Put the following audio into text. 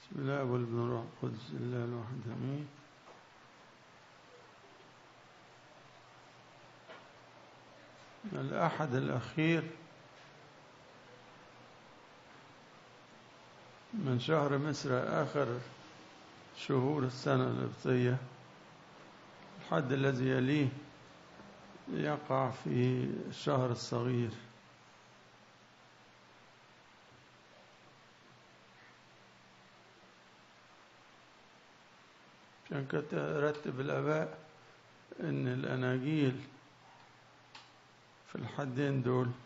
بسم الله والابن والروح القدس الله الواحد امين الأحد الأخير من شهر مصر آخر شهور السنة القبطية الحد الذي يليه يقع في الشهر الصغير عشان كده رتب الآباء إن الأناجيل في الحدين دول